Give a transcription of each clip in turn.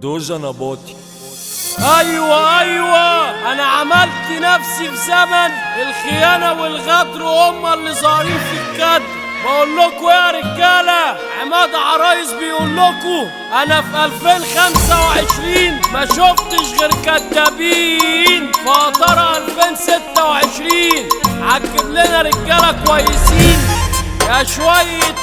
دوجا نباطي ايوه ايوه انا عملت نفسي في زمن الخيانه والغدر هما اللي ظاهرين في الكد بقول لكم يا رجاله عماد عرايس بيقول لكم انا في 2025 ما شفتش غير كدابين فطر 2026 عجب لنا رجاله كويسين يا شويه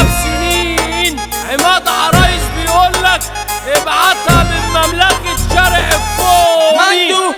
منافسين عماد عرايس بيقول لك ابعتها من مملكه شرق الفومي مندو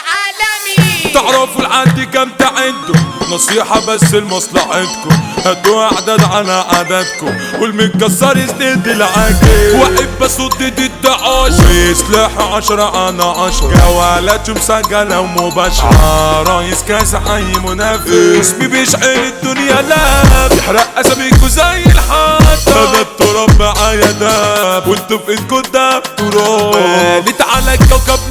العالمي تعرفوا العد كم تعدوا نصيحة بس لمصلحتكم هاتوا اعداد على عددكم والمتكسر يسند العاجل واقف بصد ضد عشر ويسلاح عشرة انا عشرة جوالات مسجلة ومباشرة رايس كاس حي منافس اسمي بيشعل الدنيا لاب يحرق اساميكوا زي الحطب هذا التراب معايا داب وانتوا في ايدكوا داب تراب قالت على الكوكب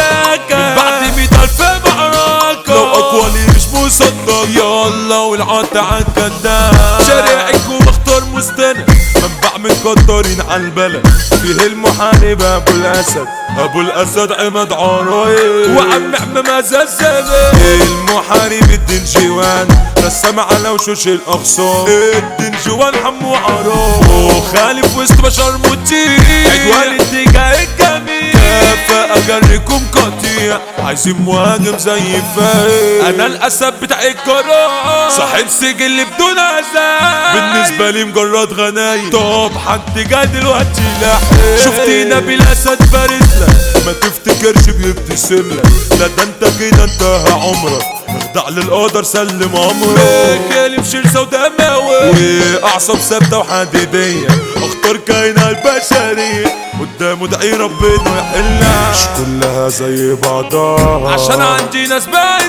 مملكة بعد مية الف معركة لو اقوالي مش مصدق يلا والعط عالكداب شارعكم مختار مستند منبع متكترين عالبلد فيه المحارب ابو الاسد ابو الاسد عماد عرايس وعم عم زلزلة المحارب الدين جوان رسم على وشوش الاخصام الدين جوان حمو عرايس وخالف وسط بشر مطيع عدوان الدجا الجميل كفاءة جركم قطيع عايزين مهاجم زي فايق انا الاسد بتاع الجرار صاحب سجل بدون عذاب بالنسبة لي مجرد غنايم طب حد جا دلوقتي لاحق شفتينا بالاسد فارسلك ما تفتكرش بيبتسم لك لا ده انت كده انتهى عمرك اخضع للقدر سلم امرك كلم شرسة ودماوي واعصاب ثابتة وحديدية اختار كائنها البشرية قدامه دعي ربنا يحلها مش كلها زي بعضها عشان عندي ناس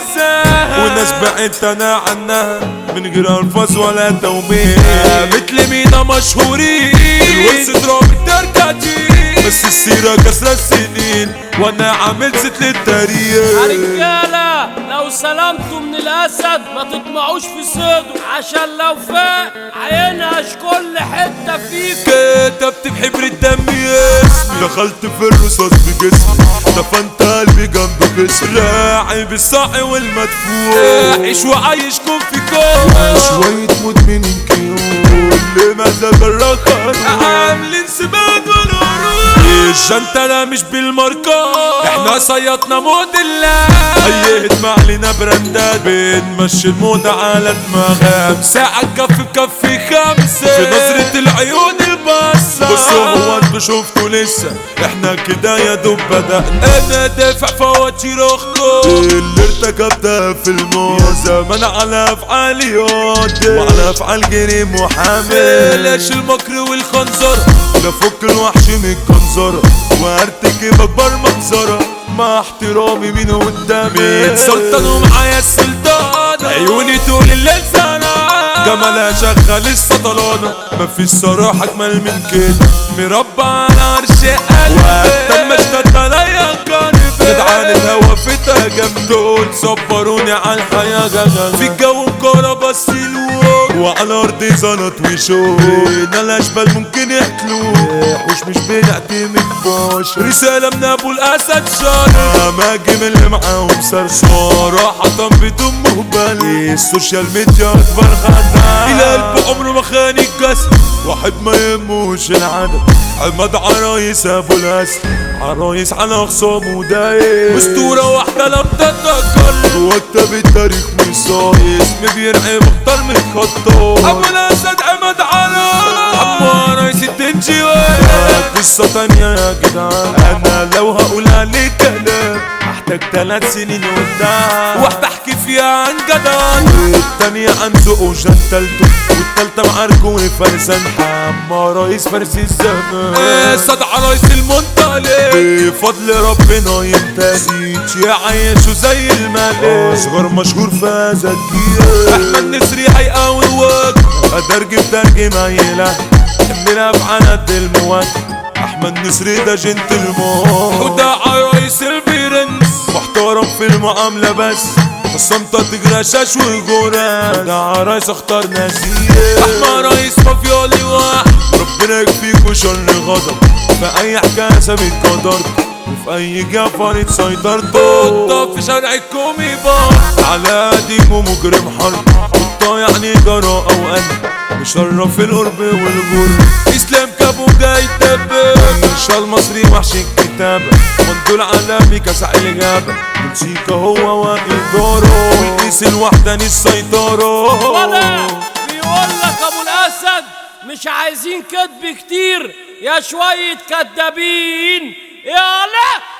بعزها وناس بعدت انا عنها من غير الفاظ ولا توبيخ مثل مينا مشهورين الورث ضرب التركاتين بس السيرة كسرة السنين وانا عامل زيت يا للتاريخ رجالة لو سلمتوا من الأسد ما تطمعوش في صيده عشان لو فاق هينهش كل حتة فيك كتبت بحبر الدم اسمي دخلت في الرصاص بجسمي دفنت قلبي جنب جسمي راعي بالصاعي والمدفوع عيش وعايشكم في كون شوية مدمنين كيون اللي ما ذكر عاملين سباق والعروض الجنتلة مش بالماركة احنا صيطنا موديلا اي هدمة علينا براندات بنمشي الموضة على دماغها ساعة كف بكف خمسة في نظرة العيون البصة بصوا هو انتوا شفتوا لسه احنا كده يا دوب بدأنا انا دافع فواتير اختكم اللي ارتكبتها في الموت يا زمان على افعالي قدام وعلى افعال غيري محامي بلاش المكر والخنزرة لا فك الوحش من الجنزرة وارتكب اكبر منظرة مع احترامي مين قدامي سلطان ومعايا السلطان عيوني طول الليل سهران جمالها شغال السطلانة مفيش صراحة اجمل من كده مربع على عرش قلبي تم اشتد عليا كارفة جدعان الهوا في تهجم دول صبروني على الحياة جغل في الجو مكارة بس الوقت وعلى ارض زلط وشوك هنا الاشبال ممكن يحكلوك وش مش بنعتمد باش رسالة من ابو الاسد شارع اماجم اللي معاهم صرصار صراحة بدون مهبل السوشيال ميديا اكبر خدع الى قلب عمره ما خان الجسد واحد ما يهموش العدد عماد عرايس ابو الاسد عرايس على خصامه دايس اسطورة واحدة لم تتكرر وكتب التاريخ مش صاير اسمي بيرعي مختار من خطار ابو الاسد عماد عرايس عمو عرايس الدنجي قصة تانية يا جدعان انا لو هقول عليك كلام احتاج ثلاث سنين قدام واحدة احكي فيها عن جدعان والتانية عن ذوق وجنتلته والتالتة معاركه وفرسان حما رئيس فارس الزمان صد عرايس المنطلق بفضل ربنا ينتهيش يعيشوا زي الملك اصغر مشهور في هذا الجيل احمد نسري هيقاوي وجه ادرج بترجم عيلة بنلعب على قد المواجهة احمد نسري ده جنتلمان وده عرايس البرنس محترم في المعاملة بس حصمتك رشاش وغورة ده عرايس اختار نزيه احمى رئيس مافيالي واحد ربنا يكفيكوا شر غضب في اي حكاية ثابت قدرت وفي اي جفر سيطرته قطة في شارع الكومي بار على قديم ومجرم حرب قطة يعني جراء او قلب مشرف القرب والجر اسلام كابو جاي تبه الشال المصري وحش الكتابة مندول عالمي كسع الإجابة موسيقى هو وإداره والقيس الوحداني السيطرة ولا بيقول لك ابو الاسد مش عايزين كذب كتير يا شوية كدابين يلا